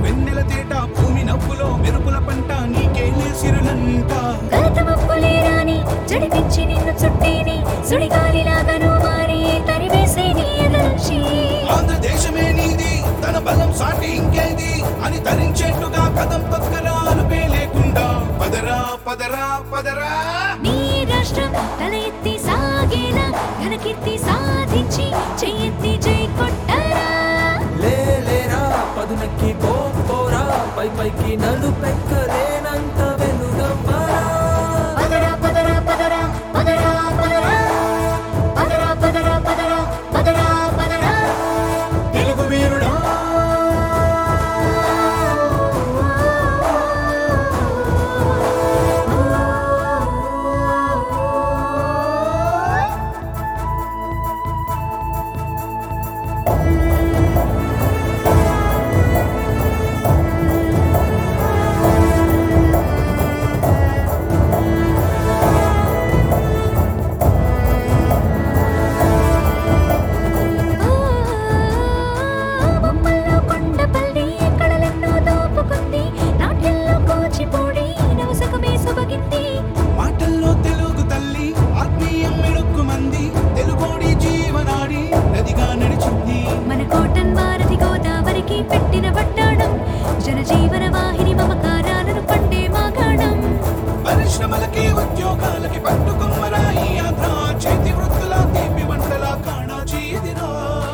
వెన్నెల తేట భూమి నవ్వులో మెరుపుల పంట నీకే సిరులంట కలత మప్పులే రాని జడిపించి నిన్ను చుట్టేని సుడిగాలిలాగను మారి తరివేసే నీ ఎదల్చి ఆంధ్రదేశమే నీది తన బలం సాటి ఇంకేది అని తరించేట్టుగా కదం పక్కన అనుపే లేకుండా పదరా పదరా పదరా నీ రాష్ట్రం తల ఎత్తి సాగేలా ఘనకీర్తి సాధించి చెయ్యెత్తి జై కొట్టరా లేలేరా పదునెక్కి పో పోరా పై పైకి నలుపెక్కలేనంత వెలుగమ్మరా పదరా పదరా పదరా పదరా పదరా పదరా పదరా పదరా పదరా పదరా తెలుగు వీరుడా బొమ్మల్లో కొండపల్లి కళలెన్నో దోపుకుంది నాట్యంలో కూచిపూడి నవసకమే సొబగింది మాటల్లో తెలుగు తల్లి ఆత్మీయం మెడుక్కు మంది తెలుగోడి జీవనాడి నదిగా నడిచింది మన కోటన్ భారతి గోదావరికి పెట్టిన పట్టాడం జనజీవన వాహిని మమకారాలను పండే మాగాణం పరిశ్రమలకి ఉద్యోగాలకి పట్టుకొమ్మరా ఈ ఆంధ్ర చేతి వృత్తుల తీపి వంటల కాణా చీదిరా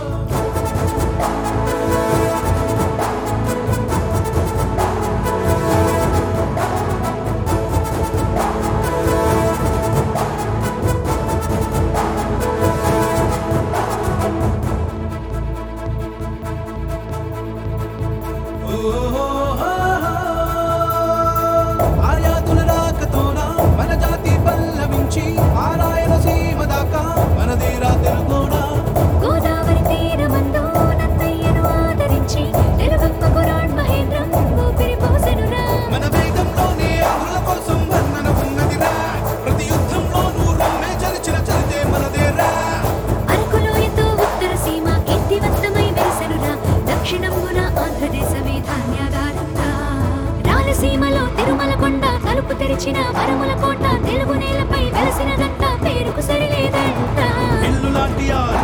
ఆయాతుల రాకతోన మన జాతి పల్లవించి ఆరాయణ సీమ దాకా మనదేరా తెలుగోడా గోదావరి తీరమందు నన్నయ్యను ఆదరించి తెలుగమ్మ పురాణ్ మహేంద్రం ఊపిరి పోసెనురా మన వేదంలోనే ఆంధ్రుల కోసం వర్ణన ఉన్నదిరా ప్రతి యుద్ధంలోనూ రొమ్మే చరిచిన చరితే మనదేరా అరకులో ఎంతో ఉత్తర సీమ కీర్తివంతమై వెలిసెనురా దక్షిణంబున ఆంధ్రదేశమే ధాన్యాగారంగా రాయలసీమలో తిరుమల కొండ తలుపు తెరిచిన వరముల కోట తెలుగు నేలపై వెలసినదంట పేరుకు సరిలేదంట ఇల్లు లాంటి ఆ